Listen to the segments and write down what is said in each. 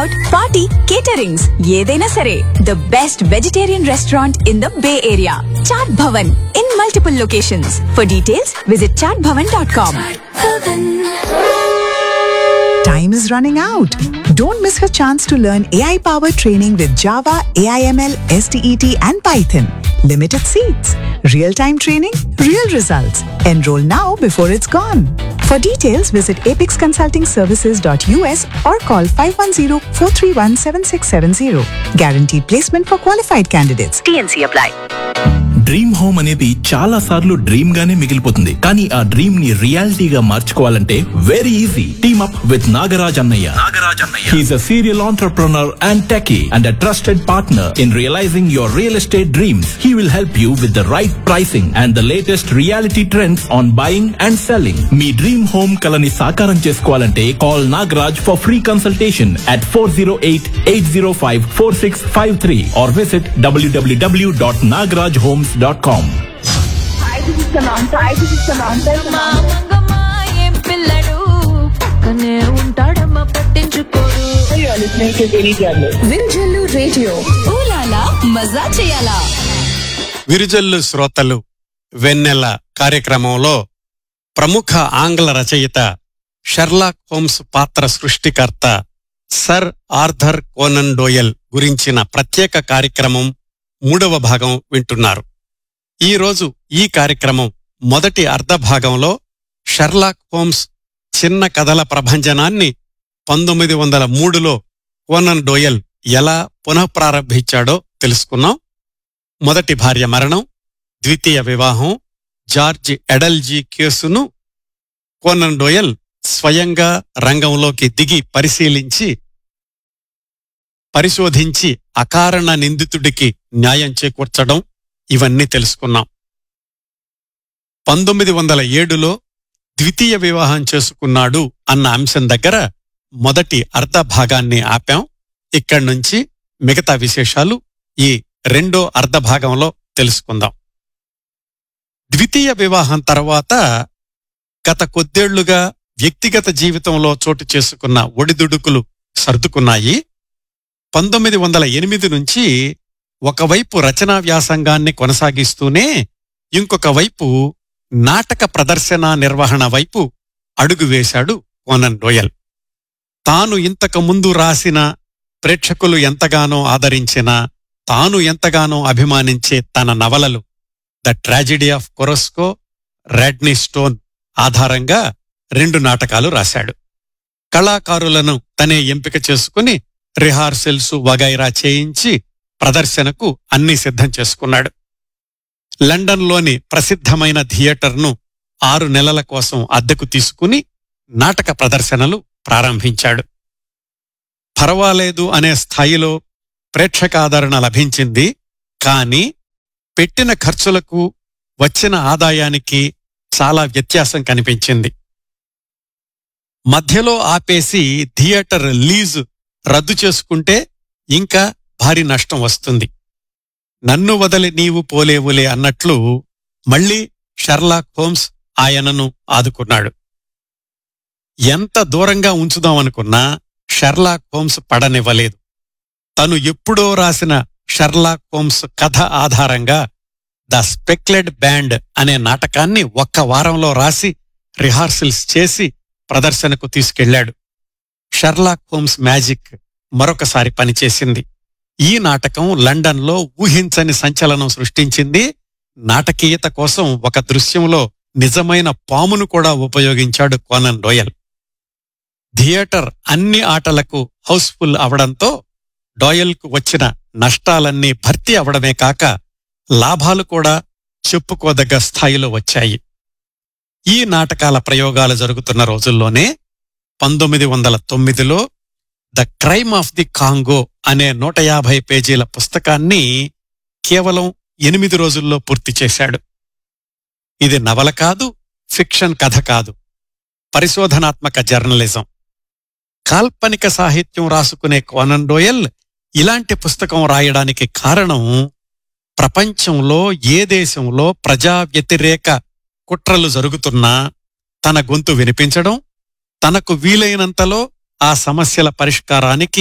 Out party caterings ఏదైనా సరే the best vegetarian restaurant in the Bay Area Chaat Bhavan in multiple locations for details visit Chaat Bhavan dot com Time is running out. Don't miss your chance to learn AI powered training with Java, AIML, STET, and Python. Limited seats. Real time training, real results. Enroll now before it's gone. For details, visit apexconsultingservices.us or call 510 431 7670. Guaranteed placement for qualified candidates. TNC apply. Dream home అనేది చాలా సార్లు dream గానే మిగిలిపోతుంది కానీ ఆ dream ని రియాలిటీగా మార్చుకోవాలంటే very easy team up with Nagaraj అన్నయ్య నాగరాజ్ అన్నయ్య he's a serial entrepreneur and techie and a trusted partner in realising your real estate dreams he will help you with the right pricing and the latest reality trends on buying and selling మీ dream home కలని సాకారం చేసుకోవాలంటే call Nagaraj for free consultation at four zero eight eight zero five four six five three are visit W W W dot Nagaraj homes dot com మామంగమ్మ ఏం పిల్లడు పక్కనే ఉంటాడమ్మ పట్టించుకోడు వింజల్లు radio ఊలాలా మజా చేయాలా విరుజల్లు శ్రోతలు వెన్నెల కార్యక్రమంలో ప్రముఖ ఆంగ్ల రచయిత షెర్లాక్ హోమ్స్ పాత్ర సృష్టికర్త సర్ ఆర్థర్ కోనన్ డోయల్ గురించిన ప్రత్యేక కార్యక్రమం మూడవ భాగం వింటున్నారు ఈ రోజు ఈ కార్యక్రమం మొదటి అర్ధ భాగంలో షెర్లాక్ హోమ్స్ చిన్న కథల ప్రభంజనాన్ని పంతొమ్మిది వందల మూడులో కోనన్ డోయల్ ఎలా పునఃప్రారంభించాడో తెలుసుకున్నాం మొదటి భార్య మరణం ద్వితీయ వివాహం జార్జ్ ఎడల్జీ కేసును కోనన్ డోయల్ స్వయంగా రంగంలోకి దిగి పరిశీలించి పరిశోధించి అకారణ నిందితుడికి న్యాయం చేకూర్చడం ఇవన్నీ తెలుసుకున్నాం పంతొమ్మిది వందల ఏడులో ద్వితీయ వివాహం చేసుకున్నాడు అన్న అంశం దగ్గర మొదటి అర్ధ భాగాన్ని ఆపాం ఇక్కడి నుంచి మిగతా విశేషాలు ఈ రెండో అర్ధ భాగంలో తెలుసుకుందాం ద్వితీయ వివాహం తర్వాత గత కొద్దేళ్లుగా వ్యక్తిగత జీవితంలో చోటు చేసుకున్న ఒడిదుడుకులు సర్దుకున్నాయి పంతొమ్మిది వందల ఎనిమిది నుంచి ఒకవైపు రచనా వ్యాసంగాన్ని కొనసాగిస్తూనే ఇంకొక వైపు నాటక ప్రదర్శన నిర్వహణ వైపు అడుగు వేశాడు కోనన్ డోయల్ తాను ఇంతకు ముందు రాసిన ప్రేక్షకులు ఎంతగానో ఆదరించిన తాను ఎంతగానో అభిమానించే తన నవలలు the tragedy of Korosko Rodney Stone ఆధారంగా రెండు నాటకాలు రాశాడు కళాకారులను తనే ఎంపిక చేసుకుని రిహార్సల్స్ వగైరా చేయించి ప్రదర్శనకు అన్నీ సిద్ధం చేసుకున్నాడు లండన్లోని ప్రసిద్ధమైన థియేటర్ను ఆరు నెలల కోసం అద్దెకు తీసుకుని నాటక ప్రదర్శనలు ప్రారంభించాడు పర్వాలేదు అనే స్థాయిలో ప్రేక్షకాదరణ లభించింది కాని పెట్టిన ఖర్చులకు వచ్చిన ఆదాయానికి చాలా వ్యత్యాసం కనిపించింది మధ్యలో ఆపేసి థియేటర్ లీజు రద్దు చేసుకుంటే ఇంకా భారీ నష్టం వస్తుంది నన్ను వదలి నీవు పోలేవులే అన్నట్లు మళ్ళీ షర్లాక్ హోమ్స్ ఆయనను ఆదుకున్నాడు ఎంత దూరంగా ఉంచుదామనుకున్నా షర్లాక్ హోమ్స్ పడనివ్వలేదు తను ఎప్పుడో రాసిన షర్లాక్ హోమ్స్ కథ ఆధారంగా ద స్పెక్లెడ్ బ్యాండ్ అనే నాటకాన్ని ఒక్క వారంలో రాసి రిహార్సల్స్ చేసి ప్రదర్శనకు తీసుకెళ్లాడు షర్లాక్ హోమ్స్ మ్యాజిక్ మరొకసారి పనిచేసింది ఈ నాటకం లండన్లో ఊహించని సంచలనం సృష్టించింది నాటకీయత కోసం ఒక దృశ్యంలో నిజమైన పామును కూడా ఉపయోగించాడు కోనన్ డోయల్ థియేటర్ అన్ని ఆటలకు హౌస్ఫుల్ అవడంతో డోయల్కు వచ్చిన నష్టాలన్నీ భర్తీ అవడమే కాక లాభాలు కూడా చెప్పుకోదగ్గ స్థాయిలో వచ్చాయి ఈ నాటకాల ప్రయోగాలు జరుగుతున్న రోజుల్లోనే పంతొమ్మిది వందల తొమ్మిదిలో the crime of the Congo అనే నూట యాభై పేజీల పుస్తకాన్ని కేవలం ఎనిమిది రోజుల్లో పూర్తి చేశాడు ఇది నవల కాదు ఫిక్షన్ కథ కాదు పరిశోధనాత్మక జర్నలిజం కాల్పనిక సాహిత్యం రాసుకునే కోనన్ డోయల్ ఇలాంటి పుస్తకం రాయడానికి కారణం ప్రపంచంలో ఏ దేశంలో ప్రజా వ్యతిరేక కుట్రలు జరుగుతున్నా తన గొంతు వినిపించడం తనకు వీలైనంతలో ఆ సమస్యల పరిష్కారానికి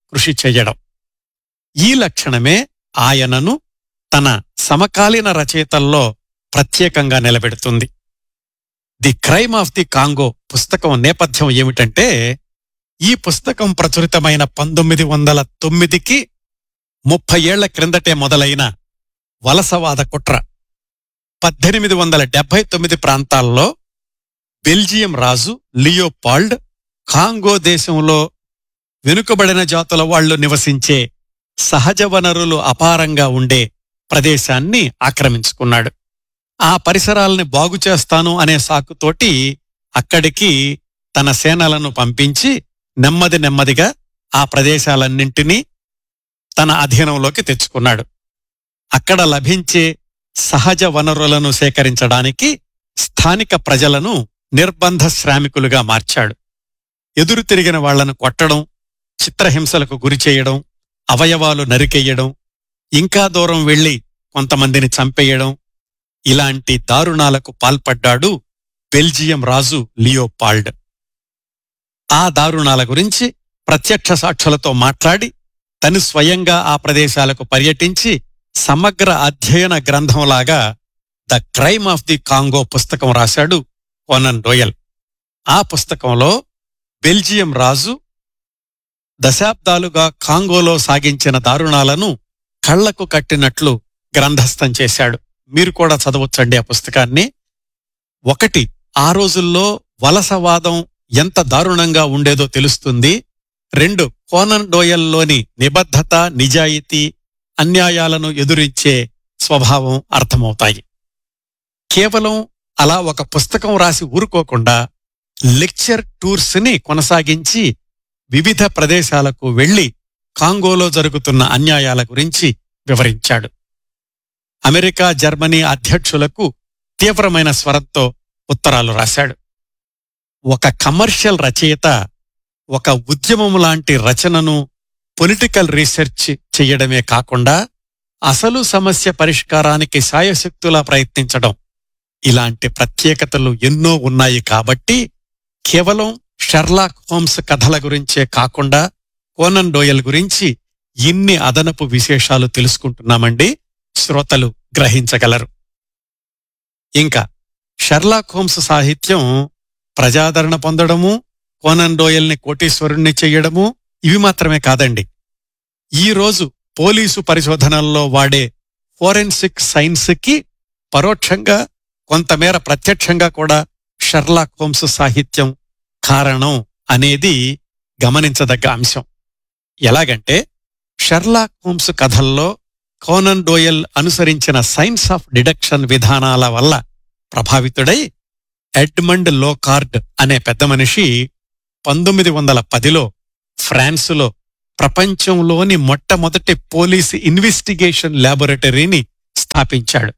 కృషి చెయ్యడం ఈ లక్షణమే ఆయనను తన సమకాలీన రచయితల్లో ప్రత్యేకంగా నిలబెడుతుంది the crime of the Congo పుస్తకం నేపథ్యం ఏమిటంటే ఈ పుస్తకం ప్రచురితమైన పంతొమ్మిది వందల తొమ్మిదికి ముప్పై ఏళ్ల క్రిందటే మొదలైన వలసవాద కుట్ర పద్దెనిమిది వందల డెబ్బై తొమ్మిది ప్రాంతాల్లో బెల్జియం రాజు లియోపాల్డ్ కాంగో దేశంలో వెనుకబడిన జాతుల వాళ్లు నివసించే సహజ వనరులు అపారంగా ఉండే ప్రదేశాన్ని ఆక్రమించుకున్నాడు ఆ పరిసరాల్ని బాగు చేస్తాను అనే సాకుతోటి అక్కడికి తన సేనలను పంపించి నెమ్మది నెమ్మదిగా ఆ ప్రదేశాలన్నింటినీ తన అధీనంలోకి తెచ్చుకున్నాడు అక్కడ లభించే సహజ వనరులను సేకరించడానికి స్థానిక ప్రజలను నిర్బంధ శ్రామికులుగా మార్చాడు ఎదురు తిరిగిన వాళ్లను కొట్టడం చిత్రహింసలకు గురిచేయడం అవయవాలు నరికెయ్యడం ఇంకా దూరం వెళ్లి కొంతమందిని చంపేయడం ఇలాంటి దారుణాలకు పాల్పడ్డాడు బెల్జియం రాజు లియోపాల్డ్ ఆ దారుణాల గురించి ప్రత్యక్ష సాక్షులతో మాట్లాడి తను స్వయంగా ఆ ప్రదేశాలకు పర్యటించి సమగ్ర అధ్యయన గ్రంథంలాగా the crime of the Congo పుస్తకం రాశాడు కోనన్ డోయల్ ఆ పుస్తకంలో బెల్జియం రాజు దశాబ్దాలుగా కాంగోలో సాగించిన దారుణాలను కళ్లకు కట్టినట్లు గ్రంథస్థం చేశాడు మీరు కూడా చదవచ్చండి ఆ పుస్తకాన్ని ఒకటి ఆ రోజుల్లో వలసవాదం ఎంత దారుణంగా ఉండేదో తెలుస్తుంది రెండు కోనన్ డోయల్లోని నిబద్ధత నిజాయితీ అన్యాయాలను ఎదురించే స్వభావం అర్థమవుతాయి కేవలం అలా ఒక పుస్తకం రాసి ఊరుకోకుండా లెక్చర్ టూర్స్ ని కొనసాగించి వివిధ ప్రదేశాలకు వెళ్లి కాంగోలో జరుగుతున్న అన్యాయాల గురించి వివరించాడు అమెరికా జర్మనీ అధ్యక్షులకు తీవ్రమైన స్వరంతో ఉత్తరాలు రాశాడు ఒక కమర్షియల్ రచయిత ఒక ఉద్యమం లాంటి రచనను పొలిటికల్ రీసెర్చ్ చెయ్యడమే కాకుండా అసలు సమస్య పరిష్కారానికి సాయశక్తులా ప్రయత్నించడం ఇలాంటి ప్రత్యేకతలు ఎన్నో ఉన్నాయి కాబట్టి కేవలం షెర్లాక్ హోమ్స్ కథల గురించే కాకుండా కోనన్ డోయల్ గురించి ఇన్ని అదనపు విశేషాలు తెలుసుకుంటున్నామండి శ్రోతలు గ్రహించగలరు ఇంకా షెర్లాక్ హోమ్స్ సాహిత్యం ప్రజాదరణ పొందడము కోనన్ డోయల్ని కోటీశ్వరుణ్ణి చెయ్యడము ఇవి మాత్రమే కాదండి ఈ రోజు పోలీసు పరిశోధనల్లో వాడే ఫోరెన్సిక్ సైన్స్ కి పరోక్షంగా కొంతమేర ప్రత్యక్షంగా కూడా షెర్లాక్ హోమ్స్ సాహిత్యం కారణం అనేది గమనించదగ్గ అంశం ఎలాగంటే షెర్లాక్ హోమ్స్ కథల్లో కోనన్ డోయల్ అనుసరించిన సైన్స్ ఆఫ్ డిడక్షన్ విధానాల వల్ల ప్రభావితుడై ఎడ్మండ్ లోకార్డ్ అనే పెద్ద మనిషి పంతొమ్మిది వందల పదిలో ఫ్రాన్సులో ప్రపంచంలోని మొట్టమొదటి పోలీసు ఇన్వెస్టిగేషన్ ల్యాబొరేటరీని స్థాపించాడు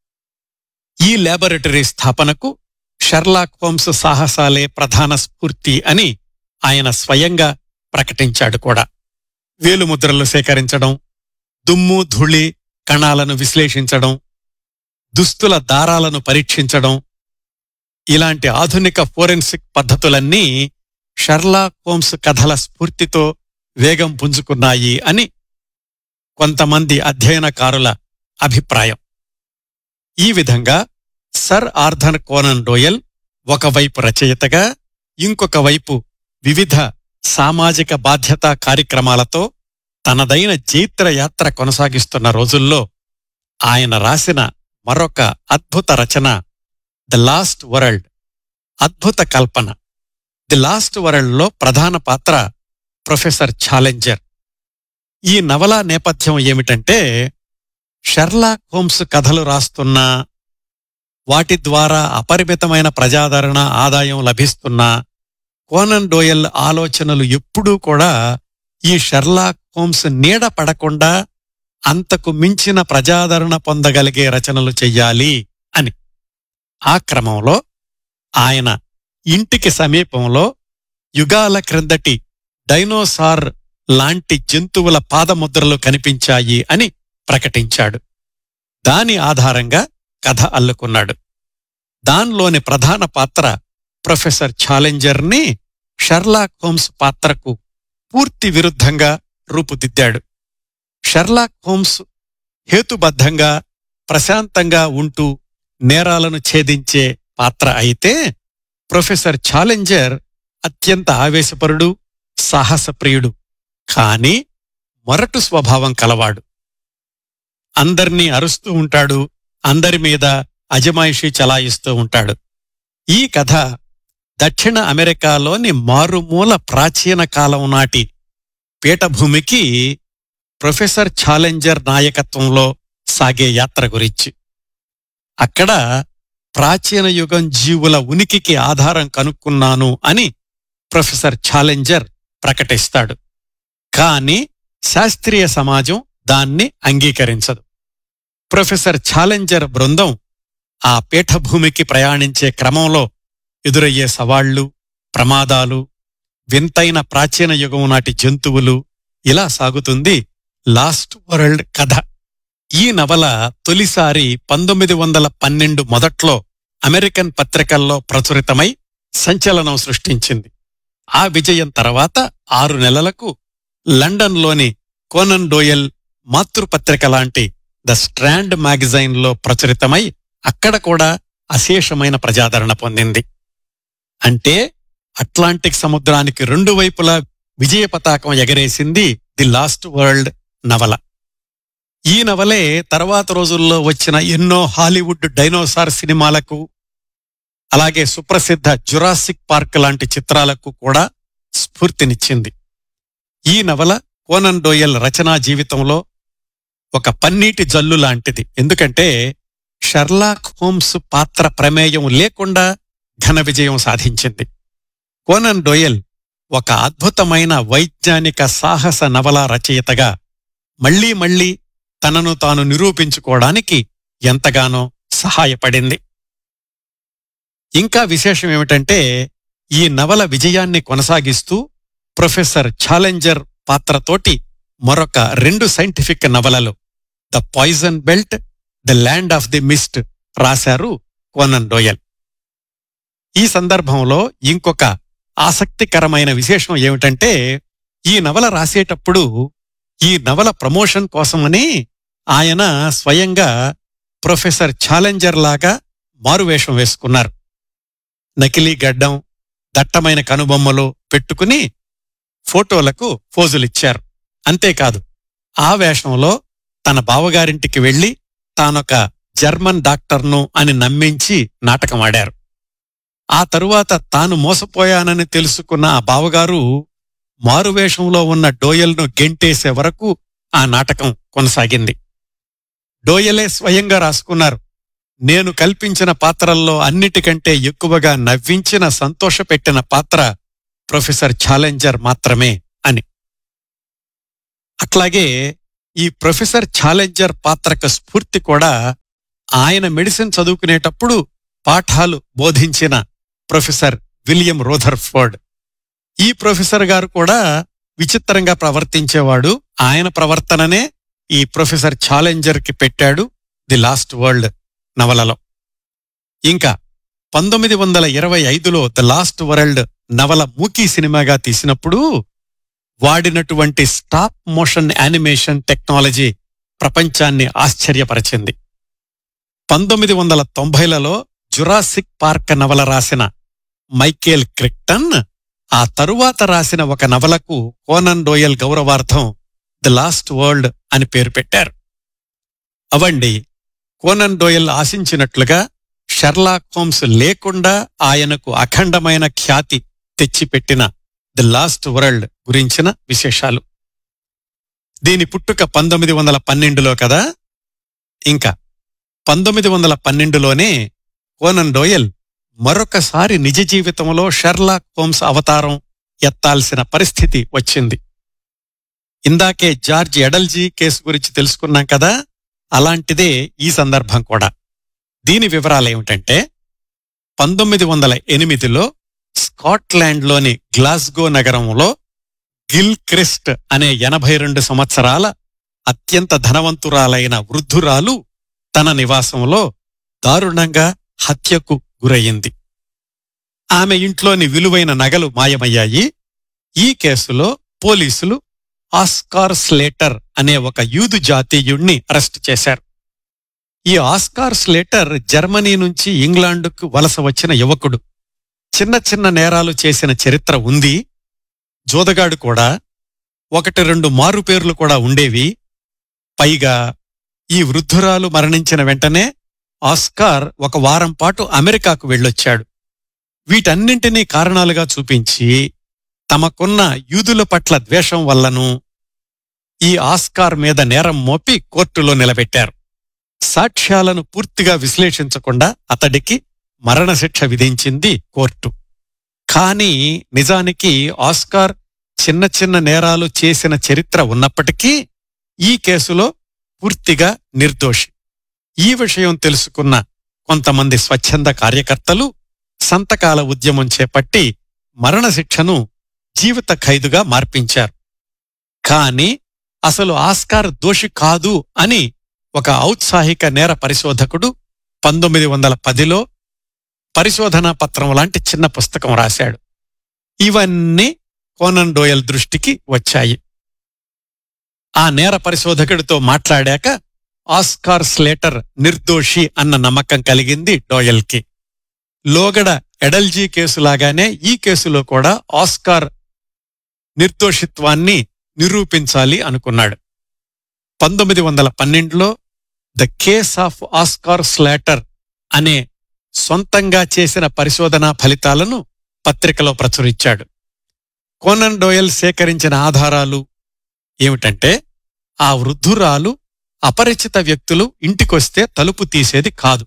ఈ ల్యాబొరేటరీ స్థాపనకు షెర్లాక్ హోమ్స్ సాహసాలే ప్రధాన స్ఫూర్తి అని ఆయన స్వయంగా ప్రకటించాడు కూడా వేలుముద్రలు సేకరించడం దుమ్ము ధూళి కణాలను విశ్లేషించడం దుస్తుల దారాలను పరీక్షించడం ఇలాంటి ఆధునిక ఫోరెన్సిక్ పద్ధతులన్నీ షర్లాక్ హోమ్స్ కథల స్ఫూర్తితో వేగం పుంజుకున్నాయి అని కొంతమంది అధ్యయనకారుల అభిప్రాయం ఈ విధంగా సర్ ఆర్థర్ కోనన్ డోయల్ ఒకవైపు రచయితగా ఇంకొక వైపు వివిధ సామాజిక బాధ్యతా కార్యక్రమాలతో తనదైన జైత్ర యాత్ర కొనసాగిస్తున్న రోజుల్లో ఆయన రాసిన మరొక అద్భుత రచన ది లాస్ట్ వరల్డ్ అద్భుత కల్పన ది లాస్ట్ వరల్డ్లో ప్రధాన పాత్ర ప్రొఫెసర్ ఛాలెంజర్ ఈ నవల నేపథ్యం ఏమిటంటే షెర్లాక్ హోమ్స్ కథలు రాస్తున్న వాటి ద్వారా అపరిమితమైన ప్రజాదరణ ఆదాయం లభిస్తున్నా కోనన్ డోయల్ ఆలోచనలు ఎప్పుడూ కూడా ఈ షెర్లాక్ హోమ్స్ నీడ పడకుండా అంతకు మించిన ప్రజాదరణ పొందగలిగే రచనలు చెయ్యాలి అని ఆ క్రమంలో ఆయన ఇంటికి సమీపంలో యుగాల క్రిందటి డైనోసార్ లాంటి జంతువుల పాదముద్రలు కనిపించాయి అని ప్రకటించాడు దాని ఆధారంగా కథ అల్లుకున్నాడు దానిలోని ప్రధాన పాత్ర ప్రొఫెసర్ ఛాలెంజర్ని షర్లాక్ హోమ్స్ పాత్రకు పూర్తి విరుద్ధంగా రూపుదిద్దాడు షెర్లాక్ హోమ్స్ హేతుబద్ధంగా ప్రశాంతంగా ఉంటూ నేరాలను ఛేదించే పాత్ర అయితే ప్రొఫెసర్ ఛాలెంజర్ అత్యంత ఆవేశపరుడు సాహసప్రియుడు కాని మొరటు స్వభావం కలవాడు అందర్నీ అరుస్తూ ఉంటాడు అందరి మీద అజమాయిషీ చలాయిస్తూ ఉంటాడు ఈ కథ దక్షిణ అమెరికాలోని మారుమూల ప్రాచీన కాలం నాటి పీఠభూమికి ప్రొఫెసర్ ఛాలెంజర్ నాయకత్వంలో సాగే యాత్ర గురించి అక్కడ ప్రాచీన యుగం జీవుల ఉనికికి ఆధారం కనుక్కున్నాను అని ప్రొఫెసర్ ఛాలెంజర్ ప్రకటిస్తాడు కాని శాస్త్రీయ సమాజం దాన్ని అంగీకరించదు ప్రొఫెసర్ ఛాలెంజర్ బృందం ఆ పీఠభూమికి ప్రయాణించే క్రమంలో ఎదురయ్యే సవాళ్లు ప్రమాదాలు వింతైన ప్రాచీన యుగం నాటి జంతువులు ఇలా సాగుతుంది లాస్ట్ వరల్డ్ కథ ఈ నవల తొలిసారి పంతొమ్మిది వందల పన్నెండు మొదట్లో అమెరికన్ పత్రికల్లో ప్రచురితమై సంచలనం సృష్టించింది ఆ విజయం తర్వాత ఆరు నెలలకు లండన్లోని కోనన్ డోయల్ మాతృపత్రిక లాంటి ద స్ట్రాండ్ మ్యాగజైన్లో ప్రచురితమై అక్కడ కూడా అశేషమైన ప్రజాదరణ పొందింది అంటే అట్లాంటిక్ సముద్రానికి రెండు వైపులా విజయ పతాకం ఎగరేసింది ది లాస్ట్ వరల్డ్ నవల ఈ నవలే తర్వాత రోజుల్లో వచ్చిన ఎన్నో హాలీవుడ్ డైనోసార్ సినిమాలకు అలాగే సుప్రసిద్ధ జురాసిక్ పార్క్ లాంటి చిత్రాలకు కూడా స్ఫూర్తినిచ్చింది ఈ నవల కోనన్ డోయల్ రచనా జీవితంలో ఒక పన్నీటి జల్లు లాంటిది ఎందుకంటే షర్లాక్ హోమ్స్ పాత్ర ప్రమేయం లేకుండా ఘన విజయం సాధించింది కోనన్ డోయల్ ఒక అద్భుతమైన వైజ్ఞానిక సాహస నవల రచయితగా మళ్లీ మళ్లీ తనను తాను నిరూపించుకోవడానికి ఎంతగానో సహాయపడింది ఇంకా విశేషం ఏమిటంటే ఈ నవల విజయాన్ని కొనసాగిస్తూ ప్రొఫెసర్ ఛాలెంజర్ పాత్రతోటి మరొక రెండు సైంటిఫిక్ నవలలు the poison belt the land of the mist రాశారు కోనన్ డోయల్ ఈ సందర్భంలో ఇంకొక ఆసక్తికరమైన విశేషం ఏమిటంటే ఈ నవల రాసేటప్పుడు ఈ నవల ప్రమోషన్ కోసమని ఆయన స్వయంగా ప్రొఫెసర్ ఛాలెంజర్ లాగా మారువేషం వేసుకున్నారు నకిలీ గడ్డం దట్టమైన కనుబొమ్మలు పెట్టుకుని ఫోటోలకు ఫోజులిచ్చారు అంతేకాదు ఆ వేషంలో తన బావగారింటికి వెళ్లి తానొక జర్మన్ డాక్టర్ను అని నమ్మించి నాటకమాడారు ఆ తరువాత తాను మోసపోయానని తెలుసుకున్న ఆ బావగారు మారువేషంలో ఉన్న డోయల్ను గెంటేసే వరకు ఆ నాటకం కొనసాగింది డోయలే స్వయంగా రాసుకున్నారు నేను కల్పించిన పాత్రల్లో అన్నిటికంటే ఎక్కువగా నవ్వించిన సంతోషపెట్టిన పాత్ర ప్రొఫెసర్ ఛాలెంజర్ మాత్రమే అని అట్లాగే ఈ ప్రొఫెసర్ ఛాలెంజర్ పాత్రకు స్ఫూర్తి కూడా ఆయన మెడిసిన్ చదువుకునేటప్పుడు పాఠాలు బోధించిన ప్రొఫెసర్ విలియం రోథర్ఫోర్డ్ ఈ ప్రొఫెసర్ గారు కూడా విచిత్రంగా ప్రవర్తించేవాడు ఆయన ప్రవర్తననే ఈ ప్రొఫెసర్ ఛాలెంజర్ కి పెట్టాడు ది లాస్ట్ వరల్డ్ నవలలో ఇంకా పంతొమ్మిది వందల ఇరవై ఐదులో ద లాస్ట్ వరల్డ్ నవల మూకీ సినిమాగా తీసినప్పుడు వాడినటువంటి స్టాప్ మోషన్ యానిమేషన్ టెక్నాలజీ ప్రపంచాన్ని ఆశ్చర్యపరిచింది పంతొమ్మిది వందల తొంభైలలో జురాసిక్ పార్క్ నవల రాసిన మైకేల్ క్రిక్టన్ ఆ తరువాత రాసిన ఒక నవలకు కోనన్ డోయల్ గౌరవార్థం ది లాస్ట్ వరల్డ్ అని పేరు పెట్టారు అవండి కోనన్ డోయల్ ఆశించినట్లుగా షర్లాక్ హోమ్స్ లేకుండా ఆయనకు అఖండమైన ఖ్యాతి తెచ్చిపెట్టిన ది లాస్ట్ వరల్డ్ గురించిన విశేషాలు దీని పుట్టుక పంతొమ్మిది వందల పన్నెండులో కదా ఇంకా పంతొమ్మిది వందల పన్నెండులోనే కోనన్ డోయల్ మరొకసారి నిజ జీవితంలో షెర్లాక్ హోమ్స్ అవతారం ఎత్తాల్సిన పరిస్థితి వచ్చింది ఇందాకే జార్జ్ ఎడల్జీ కేసు గురించి తెలుసుకున్నాం కదా అలాంటిదే ఈ సందర్భం కూడా దీని వివరాలేమిటంటే పంతొమ్మిది వందల ఎనిమిదిలో స్కాట్లాండ్లోని గ్లాస్గో నగరంలో గిల్ క్రిస్ట్ అనే ఎనభై రెండు సంవత్సరాల అత్యంత ధనవంతురాలైన వృద్ధురాలు తన నివాసంలో దారుణంగా హత్యకు గురయ్యింది ఆమె ఇంట్లోని విలువైన నగలు మాయమయ్యాయి ఈ కేసులో పోలీసులు ఆస్కార్ స్లేటర్ అనే ఒక యూదు జాతీయుణ్ణి అరెస్టు చేశారు ఈ ఆస్కార్ స్లేటర్ జర్మనీ నుంచి ఇంగ్లాండుకు వలస వచ్చిన యువకుడు చిన్న చిన్న నేరాలు చేసిన చరిత్ర ఉంది జోదగాడు కూడా ఒకటి రెండు మారు పేర్లు కూడా ఉండేవి పైగా ఈ వృద్ధురాలు మరణించిన వెంటనే ఆస్కార్ ఒక వారం పాటు అమెరికాకు వెళ్ళొచ్చాడు వీటన్నింటినీ కారణాలుగా చూపించి తమకున్న యూదుల పట్ల ద్వేషం వల్లను ఈ ఆస్కార్ మీద నేరం మోపి కోర్టులో నిలబెట్టారు సాక్ష్యాలను పూర్తిగా విశ్లేషించకుండా అతడికి మరణశిక్ష విధించింది కోర్టు కానీ నిజానికి ఆస్కార్ చిన్న చిన్న నేరాలు చేసిన చరిత్ర ఉన్నప్పటికీ ఈ కేసులో పూర్తిగా నిర్దోషి ఈ విషయం తెలుసుకున్న కొంతమంది స్వచ్ఛంద కార్యకర్తలు సంతకాల ఉద్యమం చేపట్టి మరణశిక్షను జీవిత ఖైదుగా మార్పించారు కాని అసలు ఆస్కార్ దోషి కాదు అని ఒక ఔత్సాహిక నేర పరిశోధకుడు పంతొమ్మిది వందల పదిలో పరిశోధనా పత్రం లాంటి చిన్న పుస్తకం రాశాడు ఇవన్నీ కోనన్ డోయల్ దృష్టికి వచ్చాయి ఆ నేర పరిశోధకుడితో మాట్లాడాక ఆస్కార్ స్లేటర్ నిర్దోషి అన్న నమ్మకం కలిగింది డోయల్కి లోగడ ఎడల్జీ కేసులాగానే ఈ కేసులో కూడా ఆస్కార్ నిర్దోషిత్వాన్ని నిరూపించాలి అనుకున్నాడు పంతొమ్మిది వందల పన్నెండులో the case of Oscar Slater అనే సొంతంగా చేసిన పరిశోధనా ఫలితాలను పత్రికలో ప్రచురించాడు కోనన్ డోయల్ సేకరించిన ఆధారాలు ఏమిటంటే ఆ వృద్ధురాలు అపరిచిత వ్యక్తులు ఇంటికొస్తే తలుపు తీసేది కాదు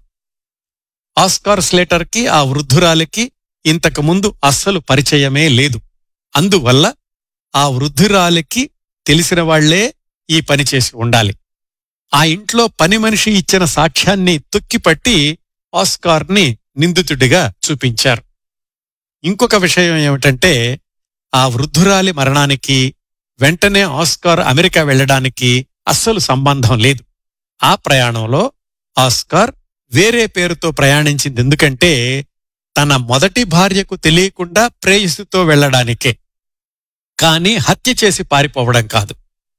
ఆస్కార్ స్లేటర్కి ఆ వృద్ధురాలికి ఇంతకు ముందు అస్సలు పరిచయమే లేదు అందువల్ల ఆ వృద్ధురాలికి తెలిసిన వాళ్లే ఈ పని చేసి ఉండాలి ఆ ఇంట్లో పని మనిషి ఇచ్చిన సాక్ష్యాన్ని తొక్కిపట్టి ఆస్కార్ని నిందితుడిగా చూపించారు ఇంకొక విషయం ఏమిటంటే ఆ వృద్ధురాలి మరణానికి వెంటనే ఆస్కార్ అమెరికా వెళ్ళడానికి అస్సలు సంబంధం లేదు ఆ ప్రయాణంలో ఆస్కార్ వేరే పేరుతో ప్రయాణించింది ఎందుకంటే తన మొదటి భార్యకు తెలియకుండా ప్రేయసితో వెళ్ళడానికే కాని హత్య చేసి పారిపోవడం కాదు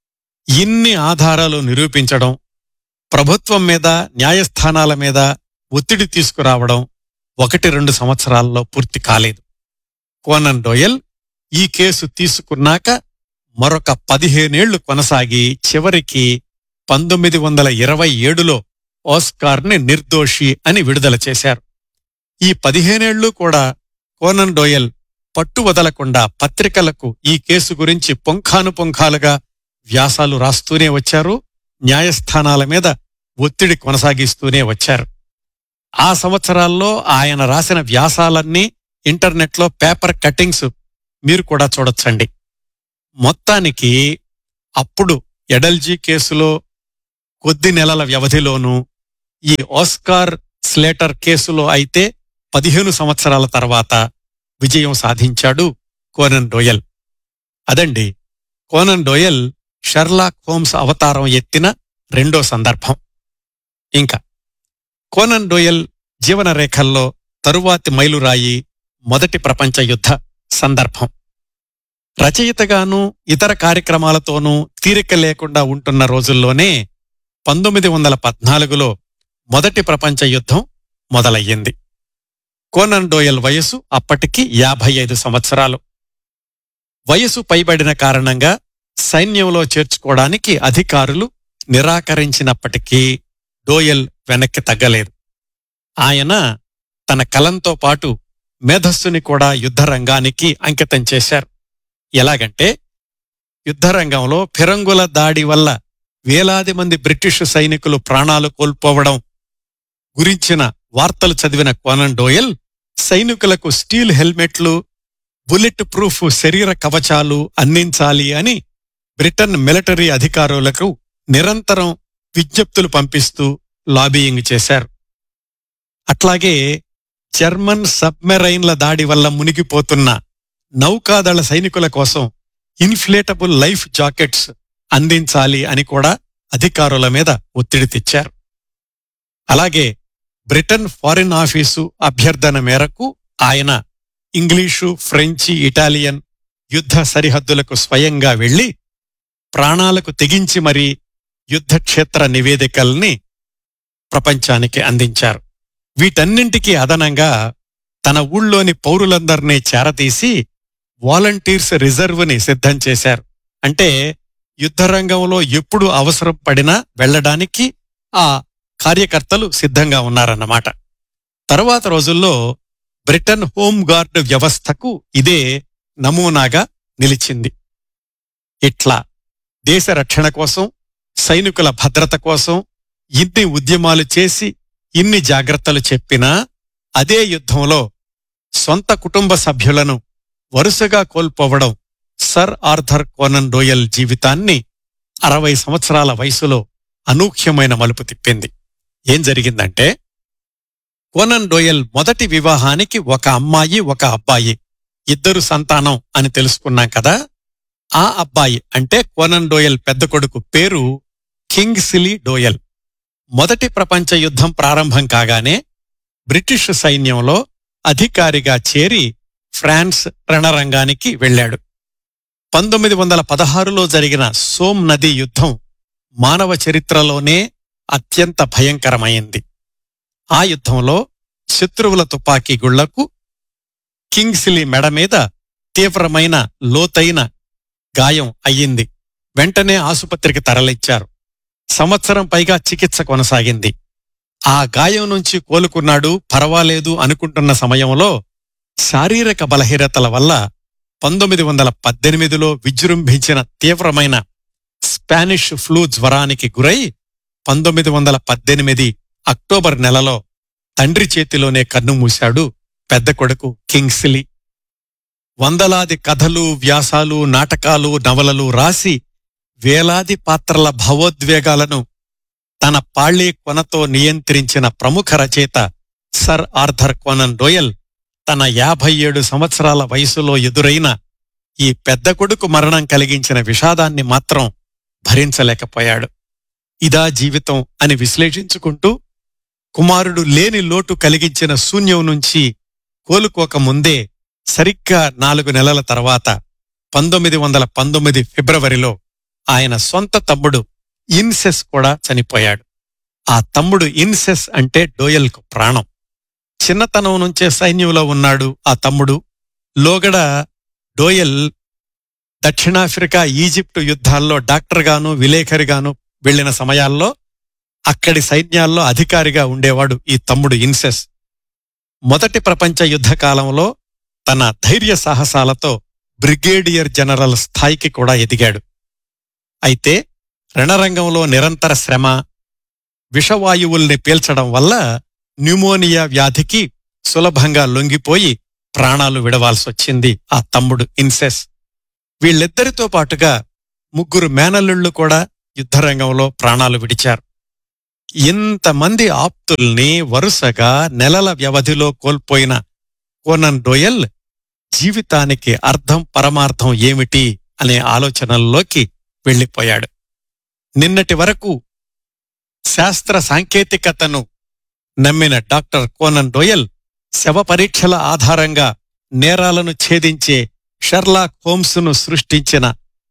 ఇన్ని ఆధారాలు నిరూపించడం ప్రభుత్వం మీద న్యాయస్థానాల మీద ఒత్తిడి తీసుకురావడం ఒకటి రెండు సంవత్సరాల్లో పూర్తి కాలేదు కోనన్ డోయల్ ఈ కేసు తీసుకున్నాక మరొక పదిహేనేళ్లు కొనసాగి చివరికి పంతొమ్మిది వందల ఇరవై ఏడులో ఆస్కార్ని నిర్దోషి అని విడుదల చేశారు ఈ పదిహేనేళ్లు కూడా కోనన్ డోయల్ పట్టు వదలకుండా పత్రికలకు ఈ కేసు గురించి పొంఖానుపొంఖాలుగా వ్యాసాలు రాస్తూనే వచ్చారు న్యాయస్థానాల మీద ఒత్తిడి కొనసాగిస్తూనే వచ్చారు ఆ సంవత్సరాల్లో ఆయన రాసిన వ్యాసాలన్నీ ఇంటర్నెట్లో పేపర్ కట్టింగ్స్ మీరు కూడా చూడొచ్చండి మొత్తానికి అప్పుడు ఎడల్జీ కేసులో కొద్ది నెలల వ్యవధిలోనూ ఈ ఆస్కార్ స్లేటర్ కేసులో అయితే పదిహేను సంవత్సరాల తర్వాత విజయం సాధించాడు కోనన్ డోయల్ అదండి కోనన్ డోయల్ షర్లాక్ హోమ్స్ అవతారం ఎత్తిన రెండో సందర్భం ఇంకా కోనన్ డోయల్ జీవన రేఖల్లో తరువాతి మైలురాయి మొదటి ప్రపంచ యుద్ధ సందర్భం రచయితగాను ఇతర కార్యక్రమాలతోనూ తీరిక లేకుండా ఉంటున్న రోజుల్లోనే పంతొమ్మిది వందల పద్నాలుగులో మొదటి ప్రపంచ యుద్ధం మొదలయ్యింది కోనన్ డోయల్ వయసు అప్పటికి యాభై ఐదు సంవత్సరాలు వయసు పైబడిన కారణంగా సైన్యంలో చేర్చుకోవడానికి అధికారులు నిరాకరించినప్పటికీ డోయల్ వెనక్కి తగ్గలేదు ఆయన తన కలంతో పాటు మేధస్సుని కూడా యుద్ధరంగానికి అంకితం చేశారు ఎలాగంటే యుద్ధరంగంలో ఫిరంగుల దాడి వల్ల వేలాది మంది బ్రిటిష్ సైనికులు ప్రాణాలు కోల్పోవడం గురించిన వార్తలు చదివిన కోనన్ డోయల్ సైనికులకు స్టీల్ హెల్మెట్లు బుల్లెట్ ప్రూఫ్ శరీర కవచాలు అందించాలి అని బ్రిటన్ మిలిటరీ అధికారులకు నిరంతరం విజ్ఞప్తులు పంపిస్తూ లాబీయింగ్ చేశారు అట్లాగే జర్మన్ సబ్మెరైన్ల దాడి వల్ల మునిగిపోతున్న నౌకాదళ సైనికుల కోసం ఇన్ఫ్లేటబుల్ లైఫ్ జాకెట్స్ అందించాలి అని కూడా అధికారుల మీద ఒత్తిడి తెచ్చారు అలాగే బ్రిటన్ ఫారిన్ ఆఫీసు అభ్యర్థన మేరకు ఆయన ఇంగ్లీషు ఫ్రెంచి ఇటాలియన్ యుద్ధ సరిహద్దులకు స్వయంగా వెళ్లి ప్రాణాలకు తెగించి మరీ యుద్ధక్షేత్ర నివేదికల్ని ప్రపంచానికి అందించారు వీటన్నింటికీ అదనంగా తన ఊళ్ళోని పౌరులందర్నీ చేరతీసి వాలంటీర్స్ రిజర్వ్ని సిద్ధం చేశారు అంటే యుద్ధరంగంలో ఎప్పుడు అవసరం పడినా వెళ్ళడానికి ఆ కార్యకర్తలు సిద్ధంగా ఉన్నారన్నమాట తరువాత రోజుల్లో బ్రిటన్ హోం గార్డ్ వ్యవస్థకు ఇదే నమూనాగా నిలిచింది ఇట్లా దేశ రక్షణ కోసం సైనికుల భద్రత కోసం ఇన్ని ఉద్యమాలు చేసి ఇన్ని జాగ్రత్తలు చెప్పినా అదే యుద్ధంలో సొంత కుటుంబ సభ్యులను వరుసగా కోల్పోవడం సర్ ఆర్థర్ కోనన్ డోయల్ జీవితాన్ని అరవై సంవత్సరాల వయసులో అనూహ్యమైన మలుపు తిప్పింది ఏం జరిగిందంటే కోనన్ డోయల్ మొదటి వివాహానికి ఒక అమ్మాయి ఒక అబ్బాయి ఇద్దరు సంతానం అని తెలుసుకున్నాం కదా ఆ అబ్బాయి అంటే కోనన్ డోయల్ పెద్ద కొడుకు పేరు కింగ్సిలీ డోయల్ మొదటి ప్రపంచ యుద్ధం ప్రారంభం కాగానే బ్రిటిష్ సైన్యంలో అధికారిగా చేరి ఫ్రాన్స్ రణరంగానికి వెళ్ళాడు పంతొమ్మిది వందల పదహారులో జరిగిన సోమ్ నదీ యుద్ధం మానవ చరిత్రలోనే అత్యంత భయంకరమైంది ఆ యుద్ధంలో శత్రువుల తుపాకీ గుళ్లకు కింగ్సిలీ మెడ మీద తీవ్రమైన లోతైన గాయం అయ్యింది వెంటనే ఆసుపత్రికి తరలించారు సంవత్సరం పైగా చికిత్స కొనసాగింది ఆ గాయం నుంచి కోలుకున్నాడు పర్వాలేదు అనుకుంటున్న సమయంలో శారీరక బలహీనతల వల్ల పంతొమ్మిది వందల పద్దెనిమిదిలో విజృంభించిన తీవ్రమైన స్పానిష్ ఫ్లూ జ్వరానికి గురై పంతొమ్మిది వందల పద్దెనిమిది అక్టోబర్ నెలలో తండ్రి చేతిలోనే కన్నుమూశాడు పెద్ద కొడుకు కింగ్స్లీ వందలాది కథలు వ్యాసాలు నాటకాలు నవలలు రాసి వేలాది పాత్రల భావోద్వేగాలను తన పాళీ కొనతో నియంత్రించిన ప్రముఖ రచయిత సర్ ఆర్థర్ కోనన్ డోయల్ తన యాభై ఏడు సంవత్సరాల వయసులో ఎదురైన ఈ పెద్ద కొడుకు మరణం కలిగించిన విషాదాన్ని మాత్రం భరించలేకపోయాడు ఇదా జీవితం అని విశ్లేషించుకుంటూ కుమారుడు లేని లోటు కలిగించిన శూన్యం నుంచి కోలుకోకముందే సరిగ్గా నాలుగు నెలల తర్వాత పంతొమ్మిది వందల పంతొమ్మిది ఫిబ్రవరిలో ఆయన సొంత తమ్ముడు ఇన్సెస్ కూడా చనిపోయాడు ఆ తమ్ముడు ఇన్సెస్ అంటే డోయల్కు ప్రాణం చిన్నతనం నుంచే సైన్యంలో ఉన్నాడు ఆ తమ్ముడు లోగడ డోయల్ దక్షిణాఫ్రికా ఈజిప్టు యుద్ధాల్లో డాక్టర్గాను విలేఖరిగాను వెళ్లిన సమయాల్లో అక్కడి సైన్యాల్లో అధికారిగా ఉండేవాడు ఈ తమ్ముడు ఇన్సెస్ మొదటి ప్రపంచ యుద్ధ కాలంలో తన ధైర్య సాహసాలతో బ్రిగేడియర్ జనరల్ స్థాయికి కూడా ఎదిగాడు అయితే రణరంగంలో నిరంతర శ్రమ విషవాయువుల్ని పీల్చడం వల్ల న్యూమోనియా వ్యాధికి సులభంగా లొంగిపోయి ప్రాణాలు విడవాల్సొచ్చింది ఆ తమ్ముడు ఇన్సెస్ వీళ్ళిద్దరితో పాటుగా ముగ్గురు మేనల్లుళ్ళు కూడా యుద్ధరంగంలో ప్రాణాలు విడిచారు ఇంతమంది ఆప్తుల్ని వరుసగా నెలల వ్యవధిలో కోల్పోయిన కోనన్ డోయల్ జీవితానికి అర్థం పరమార్థం ఏమిటి అనే ఆలోచనల్లోకి వెళ్ళిపోయాడు నిన్నటి వరకు శాస్త్ర సాంకేతికతను నమ్మిన డాక్టర్ కోనన్ డోయల్ శవ పరీక్షల ఆధారంగా నేరాలను ఛేదించే షెర్లాక్ హోమ్స్ను సృష్టించిన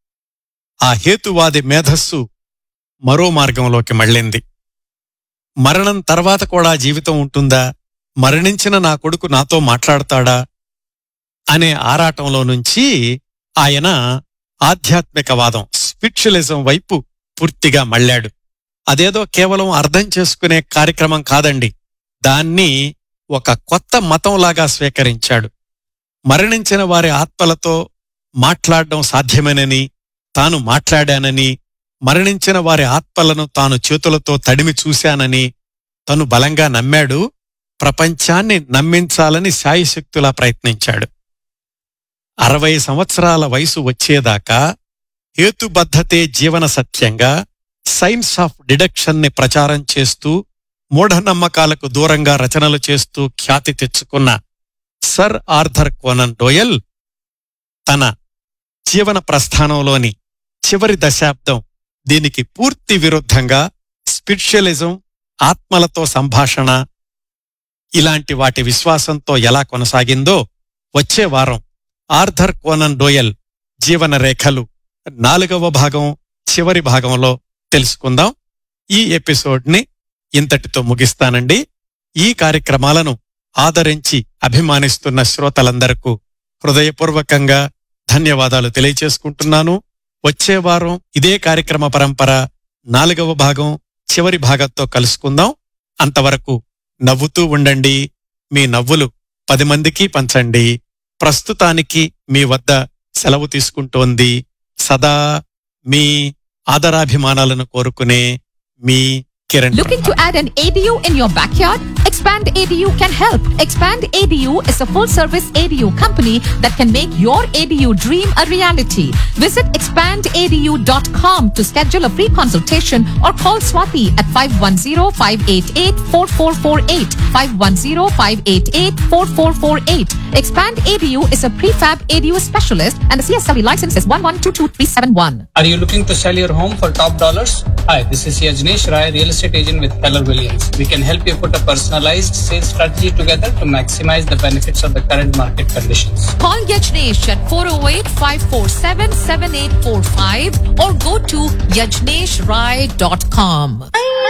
ఆ హేతువాది మేధస్సు మరో మార్గంలోకి మళ్ళింది మరణం తర్వాత కూడా జీవితం ఉంటుందా మరణించిన నా కొడుకు నాతో మాట్లాడతాడా అనే ఆరాటంలో నుంచి ఆయన ఆధ్యాత్మికవాదం స్పిరిచువలిజం వైపు పూర్తిగా మళ్ళాడు అదేదో కేవలం అర్థం చేసుకునే కార్యక్రమం కాదండి దాన్ని ఒక కొత్త మతంలాగా స్వీకరించాడు మరణించిన వారి ఆత్మలతో మాట్లాడడం సాధ్యమేనని తాను మాట్లాడానని మరణించిన వారి ఆత్మలను తాను చేతులతో తడిమి చూశానని తను బలంగా నమ్మాడు ప్రపంచాన్ని నమ్మించాలని శాయశక్తులా ప్రయత్నించాడు అరవై సంవత్సరాల వయసు వచ్చేదాకా హేతుబద్ధతే జీవన సత్యంగా సైన్స్ ఆఫ్ డిడక్షన్ ని ప్రచారం చేస్తూ మూఢనమ్మకాలకు దూరంగా రచనలు చేస్తూ ఖ్యాతి తెచ్చుకున్న సర్ ఆర్థర్ కోనన్ డోయల్ తన జీవన ప్రస్థానంలోని చివరి దశాబ్దం దీనికి పూర్తి విరుద్ధంగా స్పిరిచువలిజం ఆత్మలతో సంభాషణ ఇలాంటి వాటి విశ్వాసంతో ఎలా కొనసాగిందో వచ్చే వారం ఆర్థర్ కోనన్ డోయల్ జీవన రేఖలు నాలుగవ భాగం చివరి భాగంలో తెలుసుకుందాం ఈ ఎపిసోడ్ ని ఇంతటితో ముగిస్తానండి ఈ కార్యక్రమాలను ఆదరించి అభిమానిస్తున్న శ్రోతలందరకు హృదయపూర్వకంగా ధన్యవాదాలు తెలియచేసుకుంటున్నాను వచ్చే వారం ఇదే కార్యక్రమ పరంపర నాలుగవ భాగం చివరి భాగంతో కలుసుకుందాం అంతవరకు నవ్వుతూ ఉండండి మీ నవ్వులు పది మందికి పంచండి ప్రస్తుతానికి మీ వద్ద సెలవు తీసుకుంటోంది సదా మీ ఆదరాభిమానాలను కోరుకునే మీ Kiran Looking to add an ADU in your backyard? Expand ADU can help. Expand ADU is a full service ADU company that can make your ADU dream a reality. Visit expandadu.com to schedule a free consultation or call Swati at 510-588-4448. 510-588-4448. Expand ADU is a prefab ADU specialist and the CSW license is 1122371. Are you looking to sell your home for top dollars? Hi, this is Yajnesh Rai, real estate agent with Keller Williams. We can help you put a personalized sales strategy together to maximize the benefits of the current market conditions. Call Yajnesh at 408-547-7845 or go to yajneshrai.com.